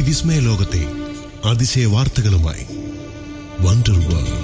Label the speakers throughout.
Speaker 1: വിസ്മയ ലോകത്തെ അതിശയ വാർത്തകളുമായി wonder world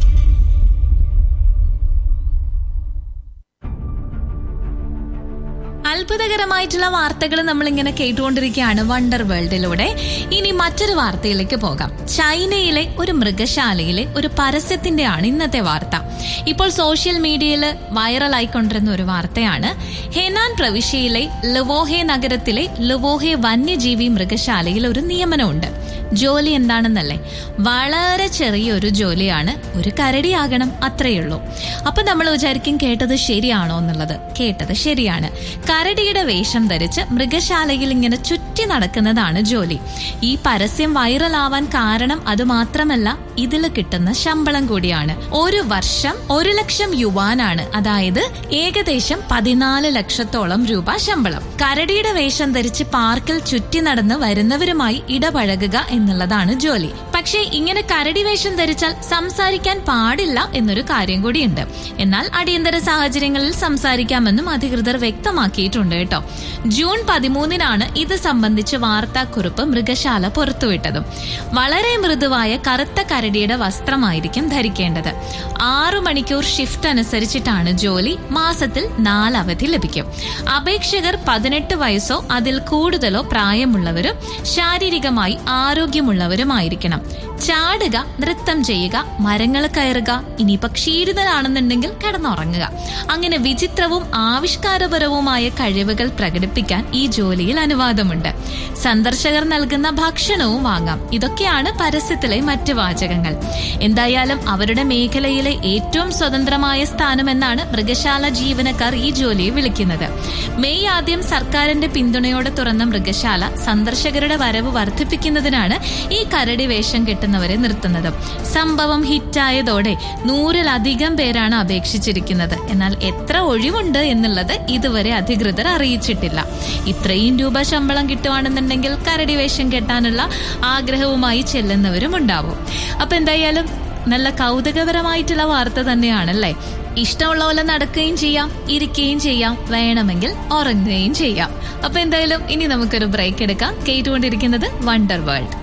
Speaker 2: അത്ഭുതകരമായിട്ടുള്ള വാർത്തകൾ നമ്മൾ ഇങ്ങനെ കേട്ടുകൊണ്ടിരിക്കുകയാണ് വണ്ടർ വേൾഡിലൂടെ ഇനി മറ്റൊരു വാർത്തയിലേക്ക് പോകാം ചൈനയിലെ ഒരു മൃഗശാലയിലെ ഒരു പരസ്യത്തിന്റെയാണ് ഇന്നത്തെ വാർത്ത ഇപ്പോൾ സോഷ്യൽ മീഡിയയിൽ വൈറലായിക്കൊണ്ടിരുന്ന ഒരു വാർത്തയാണ് ഹെനാൻ പ്രവിശ്യയിലെ ലുവോഹെ നഗരത്തിലെ ലുവോഹെ വന്യജീവി മൃഗശാലയിൽ ഒരു നിയമനമുണ്ട് ജോലി എന്താണെന്നല്ലേ വളരെ ചെറിയൊരു ജോലിയാണ് ഒരു കരടിയാകണം അത്രയുള്ളൂ അപ്പൊ നമ്മൾ വിചാരിക്കും കേട്ടത് ശരിയാണോ എന്നുള്ളത് കേട്ടത് ശരിയാണ് കരടിയുടെ വേഷം ധരിച്ച് മൃഗശാലയിൽ ഇങ്ങനെ ചുറ്റി നടക്കുന്നതാണ് ജോലി ഈ പരസ്യം വൈറലാവാൻ കാരണം അത് മാത്രമല്ല ഇതിൽ കിട്ടുന്ന ശമ്പളം കൂടിയാണ് ഒരു വർഷം ഒരു ലക്ഷം യുവാനാണ് അതായത് ഏകദേശം പതിനാല് ലക്ഷത്തോളം രൂപ ശമ്പളം കരടിയുടെ വേഷം ധരിച്ച് പാർക്കിൽ ചുറ്റി നടന്ന് വരുന്നവരുമായി ഇടപഴകുക എന്നുള്ളതാണ് ജോലി പക്ഷേ ഇങ്ങനെ കരടി വേഷം ധരിച്ചാൽ സംസാരിക്കാൻ പാടില്ല എന്നൊരു കാര്യം കൂടിയുണ്ട് എന്നാൽ അടിയന്തര സാഹചര്യങ്ങളിൽ സംസാരിക്കാമെന്നും അധികൃതർ വ്യക്തമാക്കിയിട്ടുണ്ട് കേട്ടോ ജൂൺ പതിമൂന്നിനാണ് ഇത് സംബന്ധിച്ച് വാർത്താക്കുറിപ്പ് മൃഗശാല പുറത്തുവിട്ടതും വളരെ മൃദുവായ കറുത്ത കരടിയുടെ വസ്ത്രമായിരിക്കും ധരിക്കേണ്ടത് ആറു മണിക്കൂർ ഷിഫ്റ്റ് അനുസരിച്ചിട്ടാണ് ജോലി മാസത്തിൽ നാല് അവധി ലഭിക്കും അപേക്ഷകർ പതിനെട്ട് വയസ്സോ അതിൽ കൂടുതലോ പ്രായമുള്ളവരും ശാരീരികമായി ആരോഗ്യമുള്ളവരുമായിരിക്കണം ചാടുക നൃത്തം ചെയ്യുക മരങ്ങൾ കയറുക ഇനിയിപ്പോ ക്ഷീണിതനാണെന്നുണ്ടെങ്കിൽ കിടന്നുറങ്ങുക അങ്ങനെ വിചിത്രവും ആവിഷ്കാരപരവുമായ കഴിവുകൾ പ്രകടിപ്പിക്കാൻ ഈ ജോലിയിൽ അനുവാദമുണ്ട് സന്ദർശകർ നൽകുന്ന ഭക്ഷണവും വാങ്ങാം ഇതൊക്കെയാണ് പരസ്യത്തിലെ മറ്റ് വാചകങ്ങൾ എന്തായാലും അവരുടെ മേഖലയിലെ ഏറ്റവും സ്വതന്ത്രമായ സ്ഥാനം എന്നാണ് മൃഗശാല ജീവനക്കാർ ഈ ജോലിയെ വിളിക്കുന്നത് മെയ് ആദ്യം സർക്കാരിന്റെ പിന്തുണയോടെ തുറന്ന മൃഗശാല സന്ദർശകരുടെ വരവ് വർദ്ധിപ്പിക്കുന്നതിനാണ് ഈ കരടി വേഷം കെട്ടുന്നവരെ നിർത്തുന്നത് സംഭവം ഹിറ്റായതോടെ നൂറിലധികം പേരാണ് അപേക്ഷിച്ചിരിക്കുന്നത് എന്നാൽ എത്ര ഒഴിവുണ്ട് എന്നുള്ളത് ഇതുവരെ അധികൃതർ അറിയിച്ചിട്ടില്ല ഇത്രയും രൂപ ശമ്പളം കിട്ടുവാണെന്നുണ്ടെങ്കിൽ കരടി വേഷം കെട്ടാനുള്ള ആഗ്രഹവുമായി ചെല്ലുന്നവരും ഉണ്ടാവും അപ്പൊ എന്തായാലും നല്ല കൗതുകപരമായിട്ടുള്ള വാർത്ത തന്നെയാണല്ലേ ഇഷ്ടമുള്ള പോലെ നടക്കുകയും ചെയ്യാം ഇരിക്കുകയും ചെയ്യാം വേണമെങ്കിൽ ഉറങ്ങുകയും ചെയ്യാം അപ്പൊ എന്തായാലും ഇനി നമുക്കൊരു ബ്രേക്ക് എടുക്കാം കേട്ടുകൊണ്ടിരിക്കുന്നത് വണ്ടർ വേൾഡ്